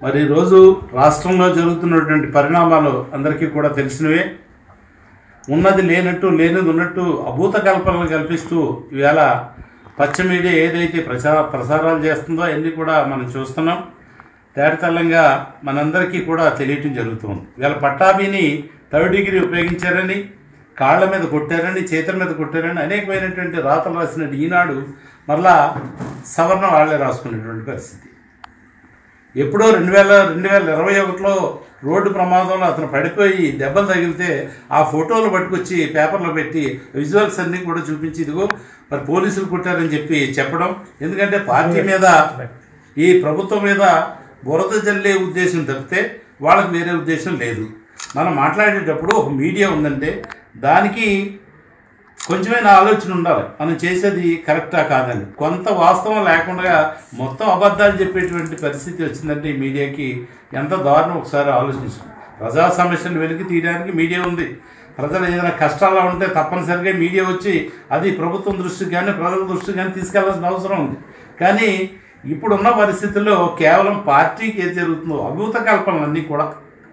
మరి ఈరోజు రాష్ట్రంలో జరుగుతున్నటువంటి పరిణామాలు అందరికీ కూడా తెలిసినవే ఉన్నది లేనట్టు లేనిది ఉన్నట్టు అభూత కల్పనలు కల్పిస్తూ ఈవేళ పచ్చ మీడియా ఏదైతే ప్రచార ప్రసారాలు చేస్తుందో అవన్నీ కూడా మనం చూస్తున్నాం తేటతెల్లంగా మనందరికీ కూడా తెలియటం జరుగుతుంది వీళ్ళ పట్టాభిని థర్డ్ డిగ్రీ ఉపయోగించారని కాళ్ళ మీద కొట్టారని చేతుల మీద కొట్టారని అనేకమైనటువంటి రాతలు రాసినట్టు ఈనాడు మరలా సవర్ణ వాళ్ళే రాసుకునేటువంటి పరిస్థితి ఎప్పుడో రెండు వేల రెండు వేల ఇరవై ఒకటిలో రోడ్డు ప్రమాదంలో అతను పడిపోయి దెబ్బలు తగిలితే ఆ ఫోటోలు పట్టుకొచ్చి పేపర్లో పెట్టి విజువల్స్ అన్నీ కూడా చూపించి ఇదిగో మరి పోలీసులు కొట్టారని చెప్పి చెప్పడం ఎందుకంటే పార్టీ మీద ఈ ప్రభుత్వం మీద బురద జల్లే ఉద్దేశం తప్పితే వాళ్ళకి వేరే ఉద్దేశం లేదు మనం మాట్లాడేటప్పుడు ఒక మీడియా ఉందంటే దానికి కొంచెమైనా ఆలోచన ఉండాలి మనం చేసేది కరెక్టా కాదని కొంత వాస్తవం లేకుండా మొత్తం అబద్ధాలు చెప్పేటువంటి పరిస్థితి వచ్చిందంటే ఈ మీడియాకి ఎంత దారుణం ఒకసారి ఆలోచించండి ప్రజా సమస్యలు వెలికి తీయడానికి మీడియా ఉంది ప్రజలు ఏదైనా కష్టాల్లో ఉంటే తప్పనిసరిగా మీడియా వచ్చి అది ప్రభుత్వం దృష్టికి కానీ ప్రజల దృష్టికి కానీ తీసుకెళ్లాల్సిన అవసరం ఉంది కానీ ఇప్పుడున్న పరిస్థితుల్లో కేవలం పార్టీకి ఏది జరుగుతుందో అభూత కల్పనలన్నీ కూడా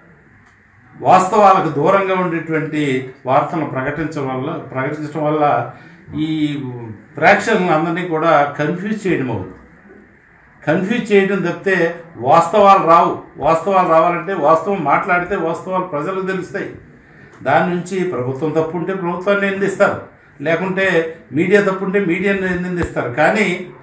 వాస్తవాలకు దూరంగా ఉండేటువంటి వార్తలను ప్రకటించడం వల్ల ప్రకటించడం వల్ల ఈ ప్రేక్షకులను అందరినీ కూడా కన్ఫ్యూజ్ చేయడం అవుతుంది కన్ఫ్యూజ్ చేయడం తప్పితే వాస్తవాలు రావు వాస్తవాలు రావాలంటే వాస్తవం మాట్లాడితే వాస్తవాలు ప్రజలకు తెలుస్తాయి దాని నుంచి ప్రభుత్వం తప్పు ఉంటే ప్రభుత్వాన్ని నిందిస్తారు లేకుంటే మీడియా తప్పు ఉంటే మీడియాని నిందిస్తారు కానీ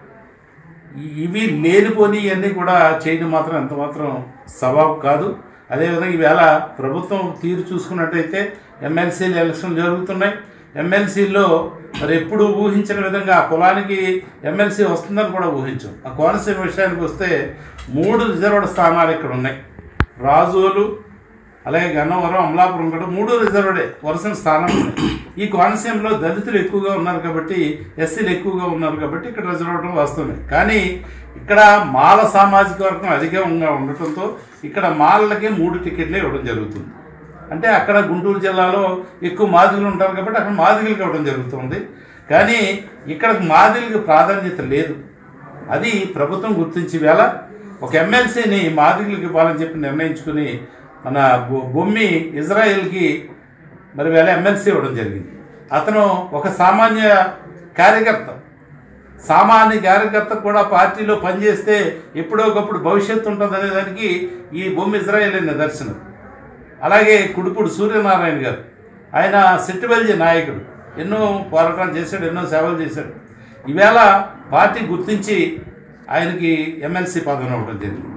ఇవి లేనిపోని ఇవన్నీ కూడా చేయడం మాత్రం ఎంత మాత్రం సవాబు కాదు అదేవిధంగా ఈవేళ ప్రభుత్వం తీరు చూసుకున్నట్టయితే ఎమ్మెల్సీలు ఎలక్షన్లు జరుగుతున్నాయి ఎమ్మెల్సీల్లో మరి ఎప్పుడు ఊహించిన విధంగా ఆ కులానికి ఎమ్మెల్సీ వస్తుందని కూడా ఊహించాం ఆ కోనసీమ విషయానికి వస్తే మూడు రిజర్వ్డ్ స్థానాలు ఇక్కడ ఉన్నాయి రాజోలు అలాగే గన్నవరం అమలాపురం కూడా మూడు రిజర్వ్డే వరుసన స్థానం ఉన్నాయి ఈ కోనసీమలో దళితులు ఎక్కువగా ఉన్నారు కాబట్టి ఎస్సీలు ఎక్కువగా ఉన్నారు కాబట్టి ఇక్కడ రిజర్వ్ అవడం వాస్తవమే కానీ ఇక్కడ మాల సామాజిక వర్గం అధికంగా ఉండటంతో ఇక్కడ మాలలకే మూడు టికెట్లే ఇవ్వడం జరుగుతుంది అంటే అక్కడ గుంటూరు జిల్లాలో ఎక్కువ మాదిగలు ఉంటారు కాబట్టి అక్కడ మాదిగలకు ఇవ్వడం జరుగుతుంది కానీ ఇక్కడ మాదిగలకు ప్రాధాన్యత లేదు అది ప్రభుత్వం గుర్తించి వేళ ఒక ఎమ్మెల్సీని మాదిగలకు ఇవ్వాలని చెప్పి నిర్ణయించుకుని మన బొ- బొమ్మి ఇజ్రాయెల్కి మరి వేళ ఎమ్మెల్సీ ఇవ్వడం జరిగింది అతను ఒక సామాన్య కార్యకర్త సామాన్య కార్యకర్త కూడా పార్టీలో పనిచేస్తే ఎప్పుడో ఒకప్పుడు భవిష్యత్తు ఉంటుందనే దానికి ఈ బొమ్మి ఇజ్రాయెల్ నిదర్శనం అలాగే కుడుపుడు సూర్యనారాయణ గారు ఆయన సిట్టుబెల్జి నాయకుడు ఎన్నో పోరాటాలు చేశాడు ఎన్నో సేవలు చేశాడు ఈవేళ పార్టీ గుర్తించి ఆయనకి ఎమ్మెల్సీ పదవి ఇవ్వడం జరిగింది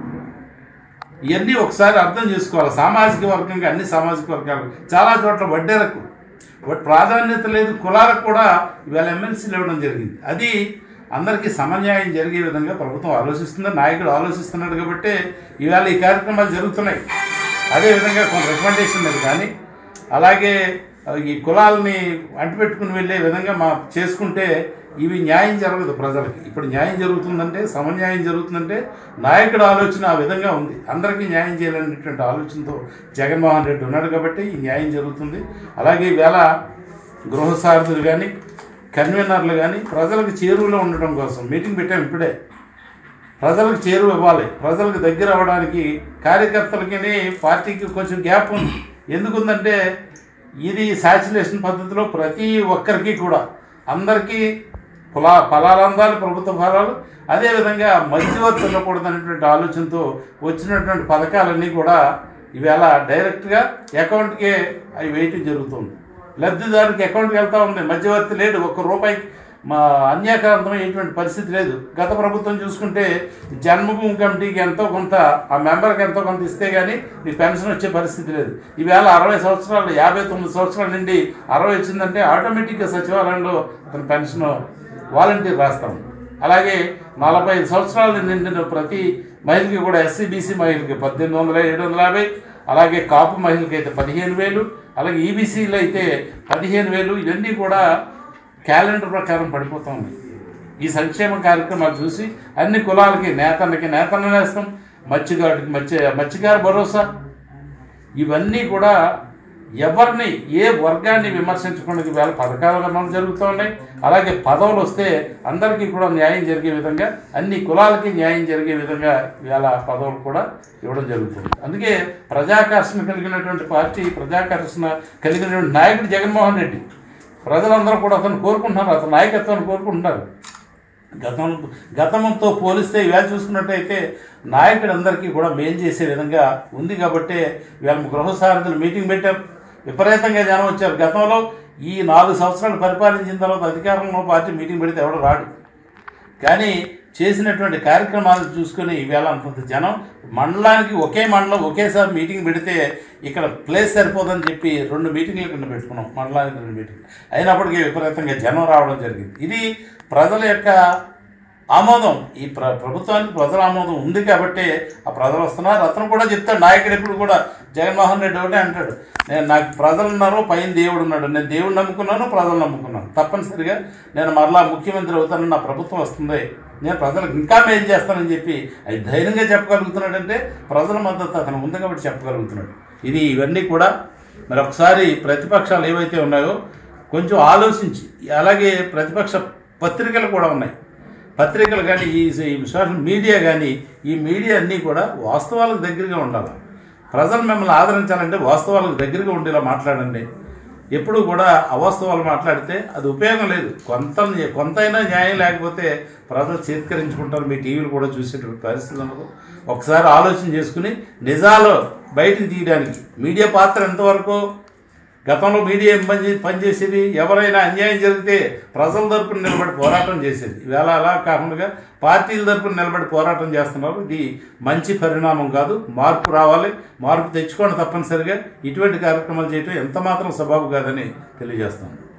ఇవన్నీ ఒకసారి అర్థం చేసుకోవాలి సామాజిక వర్గంగా అన్ని సామాజిక వర్గాలు చాలా చోట్ల వడ్డేరకు వడ్- ప్రాధాన్యత లేదు కులాలకు కూడా ఇవాళ ఎమ్మెల్సీలు ఇవ్వడం జరిగింది అది అందరికీ సమన్యాయం జరిగే విధంగా ప్రభుత్వం ఆలోచిస్తుంది నాయకుడు ఆలోచిస్తున్నాడు కాబట్టి ఇవాళ ఈ కార్యక్రమాలు జరుగుతున్నాయి అదేవిధంగా కొన్ని రికమెండేషన్లు కానీ అలాగే ఆ, ఈ కులాలని అంటిపెట్టుకుని వెళ్ళే విధంగా మా చేసుకుంటే ఇవి న్యాయం జరగదు ప్రజలకి ఇప్పుడు న్యాయం జరుగుతుందంటే సమన్యాయం జరుగుతుందంటే నాయకుడు ఆలోచన ఆ విధంగా ఉంది అందరికీ న్యాయం చేయాలనేటువంటి ఆలోచనతో జగన్మోహన్ రెడ్డి ఉన్నాడు కాబట్టి ఈ న్యాయం జరుగుతుంది అలాగే ఈవేళ గృహ సారథులు కానీ కన్వీనర్లు కానీ ప్రజలకు చేరువలో ఉండడం కోసం మీటింగ్ పెట్టాం ఇప్పుడే ప్రజలకు చేరువ ఇవ్వాలి ప్రజలకు దగ్గర అవ్వడానికి కార్యకర్తలకి పార్టీకి కొంచెం గ్యాప్ ఉంది ఎందుకుందంటే ఇది శాచులేషన్ పద్ధతిలో ప్రతి ఒక్కరికి కూడా అందరికీ పొలా ఫలాలు అందాలి ప్రభుత్వ ఫలాలు అదేవిధంగా మధ్యవర్తి ఉండకూడదు అనేటువంటి ఆలోచనతో వచ్చినటువంటి పథకాలన్నీ కూడా ఈవేళ డైరెక్ట్గా అకౌంట్కే అవి వేయటం జరుగుతుంది లబ్ధిదారునికి అకౌంట్కి వెళ్తా ఉంది మధ్యవర్తి లేడు ఒక్క రూపాయికి మా అన్యాకాంతమైనటువంటి పరిస్థితి లేదు గత ప్రభుత్వం చూసుకుంటే జన్మభూమి కమిటీకి ఎంతో కొంత ఆ మెంబర్కి ఎంతో కొంత ఇస్తే కానీ మీ పెన్షన్ వచ్చే పరిస్థితి లేదు ఈవేళ అరవై సంవత్సరాలు యాభై తొమ్మిది సంవత్సరాల నుండి అరవై వచ్చిందంటే ఆటోమేటిక్గా సచివాలయంలో అతని పెన్షన్ వాలంటీర్ రాస్తాం అలాగే నలభై ఐదు సంవత్సరాలు నిండిన ప్రతి మహిళకి కూడా ఎస్సీ బీసీ మహిళకి పద్దెనిమిది వందల ఏడు వందల యాభై అలాగే కాపు మహిళకి అయితే పదిహేను వేలు అలాగే ఈబీసీలో అయితే పదిహేను వేలు ఇవన్నీ కూడా క్యాలెండర్ ప్రకారం పడిపోతా ఉన్నాయి ఈ సంక్షేమ కార్యక్రమాలు చూసి అన్ని కులాలకి నేతన్నకి నేతన్న నేస్తాం మత్స్యగాడికి మత్స్య మత్స్యకార భరోసా ఇవన్నీ కూడా ఎవరిని ఏ వర్గాన్ని విమర్శించకుండా ఇవాళ పథకాలు అమలు జరుగుతూ ఉన్నాయి అలాగే పదవులు వస్తే అందరికీ కూడా న్యాయం జరిగే విధంగా అన్ని కులాలకి న్యాయం జరిగే విధంగా ఇవాళ పదవులు కూడా ఇవ్వడం జరుగుతుంది అందుకే ప్రజాకర్షణ కలిగినటువంటి పార్టీ ప్రజాకర్షణ కలిగినటువంటి నాయకుడు జగన్మోహన్ రెడ్డి ప్రజలందరూ కూడా అతను కోరుకుంటున్నారు అతని నాయకత్వాన్ని కోరుకుంటున్నారు గతం గతంతో పోలిస్తే ఇవాళ చూసుకున్నట్టయితే నాయకులందరికీ కూడా మేలు చేసే విధంగా ఉంది కాబట్టి ఇవాళ గృహ సారథులు మీటింగ్ పెట్టారు విపరీతంగా జనం వచ్చారు గతంలో ఈ నాలుగు సంవత్సరాలు పరిపాలించిన తర్వాత అధికారంలో పార్టీ మీటింగ్ పెడితే ఎవడు రాడు కానీ చేసినటువంటి కార్యక్రమాలు చూసుకొని ఈవేళ అంతంత జనం మండలానికి ఒకే మండలం ఒకేసారి మీటింగ్ పెడితే ఇక్కడ ప్లేస్ సరిపోదని చెప్పి రెండు మీటింగ్లు కింద పెట్టుకున్నాం మండలానికి రెండు మీటింగ్లు అయినప్పటికీ విపరీతంగా జనం రావడం జరిగింది ఇది ప్రజల యొక్క ఆమోదం ఈ ప్ర ప్రభుత్వానికి ప్రజల ఆమోదం ఉంది కాబట్టి ఆ ప్రజలు వస్తున్నారు అతను కూడా చెప్తాడు నాయకుడు ఎప్పుడు కూడా జగన్మోహన్ రెడ్డి ఒకటే అంటాడు నేను నాకు ప్రజలు ఉన్నారు పైన దేవుడు ఉన్నాడు నేను దేవుడు నమ్ముకున్నాను ప్రజలు నమ్ముకున్నాను తప్పనిసరిగా నేను మరలా ముఖ్యమంత్రి అవుతాను నా ప్రభుత్వం వస్తుంది నేను ప్రజలకు ఇంకా మేలు చేస్తానని చెప్పి అది ధైర్యంగా చెప్పగలుగుతున్నాడంటే ప్రజల మద్దతు అతను ఉంది కాబట్టి చెప్పగలుగుతున్నాడు ఇది ఇవన్నీ కూడా మరి ఒకసారి ప్రతిపక్షాలు ఏవైతే ఉన్నాయో కొంచెం ఆలోచించి అలాగే ప్రతిపక్ష పత్రికలు కూడా ఉన్నాయి పత్రికలు కానీ ఈ ఈ సోషల్ మీడియా కానీ ఈ మీడియా అన్నీ కూడా వాస్తవాలకు దగ్గరగా ఉండాలి ప్రజలు మిమ్మల్ని ఆదరించాలంటే వాస్తవాలకు దగ్గరగా ఉండేలా మాట్లాడండి ఎప్పుడు కూడా అవాస్తవాలు మాట్లాడితే అది ఉపయోగం లేదు కొంత కొంతైనా న్యాయం లేకపోతే ప్రజలు చేత్కరించుకుంటారు మీ టీవీలు కూడా చూసేటువంటి పరిస్థితి ఉండదు ఒకసారి ఆలోచన చేసుకుని నిజాలు బయటికి తీయడానికి మీడియా పాత్ర ఎంతవరకు గతంలో మీడియా ఏం పని చే- పనిచేసేది ఎవరైనా అన్యాయం జరిగితే ప్రజల తరపున నిలబడి పోరాటం చేసేది ఇవాళ అలా కాకుండా పార్టీల తరపున నిలబడి పోరాటం చేస్తున్నారు ఇది మంచి పరిణామం కాదు మార్పు రావాలి మార్పు తెచ్చుకోండి తప్పనిసరిగా ఇటువంటి కార్యక్రమాలు చేయటం ఎంత మాత్రం సబాబు కాదని తెలియజేస్తాను